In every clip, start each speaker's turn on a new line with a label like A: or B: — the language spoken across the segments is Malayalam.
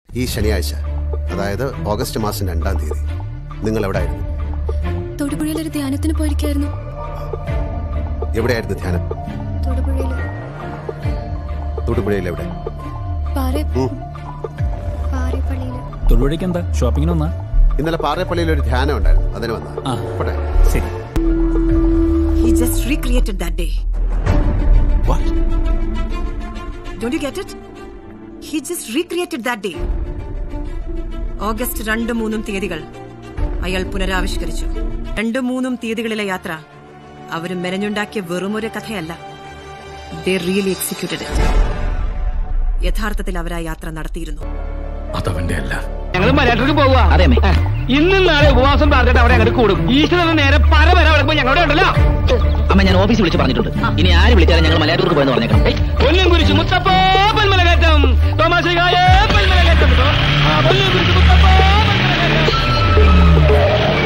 A: ഈ ശനിയാഴ്ച അതായത് ഓഗസ്റ്റ് മാസം രണ്ടാം തീയതി നിങ്ങൾ എവിടെയായിരുന്നു
B: തൊടുപുഴയിൽ ഒരു ധ്യാനത്തിന് പോയിരിക്കായിരുന്നു
A: എവിടെയായിരുന്നു ധ്യാനം
B: തൊടുപുഴയിൽ
A: തൊടുപുഴയിൽ എവിടെ
B: പാറേ
A: ഉം.
B: പാറേപ്പള്ളിയിൽ
C: തൊടുപുഴയ്ക്ക് എന്താ ഷോപ്പിങ്ങിന് വന്നാ
A: ഇന്നലെ പാറേപ്പള്ളിയിൽ ഒരു ധ്യാനം ഉണ്ടായിരുന്നു അതിന് വന്ന
C: ആ.
A: പോട്ടെ
C: ശരി
D: He just recreated that day.
A: What?
D: Don't you get it? He just recreated that day. August രണ്ട് മൂന്നും തീയതികൾ അയാൾ പുനരാവിഷ്കരിച്ചു രണ്ട് മൂന്നും തീയതികളിലെ യാത്ര അവർ മെനഞ്ഞുണ്ടാക്കിയ വെറുമൊരു കഥയല്ല ദേ റിയലി എക്സിക്യൂട്ടഡ് ഇറ്റ് യഥാർത്ഥത്തിൽ അവർ ആ യാത്ര നടത്തിയിരുന്നു
C: അതവന്റെ അല്ല
E: ഞങ്ങൾ മലയാറ്റൂർക്ക് പോവുക അതെ ഇന്നും നാളെ ഉപവാസം പറഞ്ഞിട്ട് അവിടെ അങ്ങോട്ട് കൂടും ഈശ്വരൻ നേരെ പല വരെ അവിടെ ഞങ്ങളുടെ ഉണ്ടല്ലോ
F: അമ്മ ഞാൻ ഓഫീസിൽ വിളിച്ച് പറഞ്ഞിട്ടുണ്ട് ഇനി ആര് വിളിച്ചാലും ഞങ്ങൾ മലയാറ്റൂർക്ക് പോയെന്ന് പറഞ്ഞേക്കാം
E: പൊന്നും കുരിശ് മുത്തപ്പ പൽമലകയറ്റം തോമാശ്രീകായ പൽമലകയറ്റം ആ, പൊന്നും കുരിശ് മുത്തപ്പ പൽമലകയറ്റം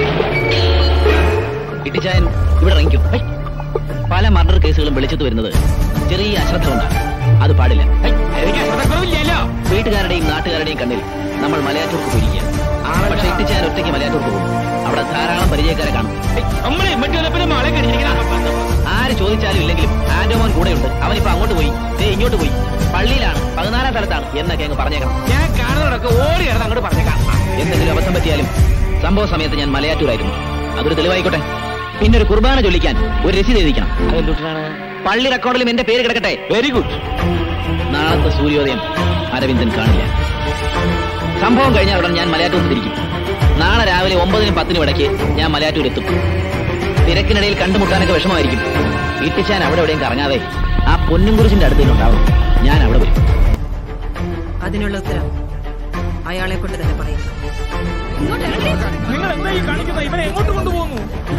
F: ഇട്ടിച്ചായൻ ഇവിടെ ഇറങ്ങിക്കും ഹൈ. പല മർഡർ കേസുകളും വെളിച്ചത്ത് വരുന്നത് ചെറിയ അശ്രദ്ധ കൊണ്ടാണ് അത് പാടില്ല ഹൈ.
E: എനിക്ക് അശ്രദ്ധക്കുറവില്ലല്ലോ
F: വീട്ടുകാരുടെയും നാട്ടുകാരുടെയും കണ്ണിൽ നമ്മൾ മലയാറ്റൂർക്ക് പോയിരിക്കുക പക്ഷെ ഇട്ടിച്ചായൻ ഒറ്റയ്ക്ക് മലയാറ്റൂർക്ക് പോകും അവിടെ ധാരാളം പരിചയക്കാരെ കാണും ഹൈ.
E: നമ്മളെ മറ്റേ മാളെ കഴിഞ്ഞിരിക്കണം
F: ആര് ചോദിച്ചാലും ഇല്ലെങ്കിലും ആന്റോമോൻ കൂടെയുണ്ട് അവനിപ്പോ അങ്ങോട്ട് പോയി ദേ ഇങ്ങോട്ട് പോയി പള്ളിയിലാണ് പതിനാലാം സ്ഥലത്താണ് എന്നൊക്കെ അങ്ങ് പറഞ്ഞേക്കണം
E: ഞാൻ കാണുന്നവരൊക്കെ ഓടി കിടന്ന് അങ്ങോട്ട് പറഞ്ഞേക്കാം
F: എന്തെങ്കിലും അബദ്ധം പറ്റിയാലും സംഭവ സമയത്ത് ഞാൻ മലയാറ്റൂരായിരുന്നു അതൊരു തെളിവായിക്കോട്ടെ പിന്നെ ഒരു കുർബാന ചൊല്ലിക്കാൻ ഒരു രസീത് എഴുതിക്കണം
E: അതെന്തുട്ടാണ്
F: പള്ളി റെക്കോർഡിലും എന്റെ പേര് കിടക്കട്ടെ
E: വെരി ഗുഡ്
F: നാളത്തെ സൂര്യോദയം അരവിന്ദൻ കാണില്ല സംഭവം കഴിഞ്ഞാൽ ഉടൻ ഞാൻ മലയാറ്റൂർ തിരിക്കും നാളെ രാവിലെ ഒമ്പതിനും പത്തിനും ഇടയ്ക്ക് ഞാൻ മലയാറ്റൂർ എത്തും തിരക്കിനിടയിൽ കണ്ടുമുട്ടാനൊക്കെ വിഷമമായിരിക്കും ഇട്ടിച്ചാൻ അവിടെ എവിടെയും കറങ്ങാതെ ആ പൊന്നും കുരിശിന്റെ അടുത്ത് തന്നെ ഉണ്ടാവും ഞാൻ അവിടെ വരും
D: അതിനുള്ള ഉത്തരം അയാളെ കൊണ്ട് തന്നെ പറയുന്നു
E: നിങ്ങൾ എന്താ ഈ കാണിക്കുന്നത് ഇവനെ എങ്ങോട്ട് കൊണ്ടുപോകുന്നു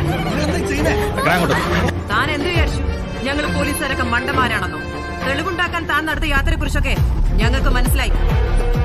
D: താൻ എന്ത് വിചാരിച്ചു ഞങ്ങൾ പോലീസുകാരൊക്കെ മണ്ടന്മാരാണെന്നോ തെളിവുണ്ടാക്കാൻ താൻ നടത്തിയ യാത്രയെക്കുറിച്ചൊക്കെ ഞങ്ങൾക്ക് മനസ്സിലായി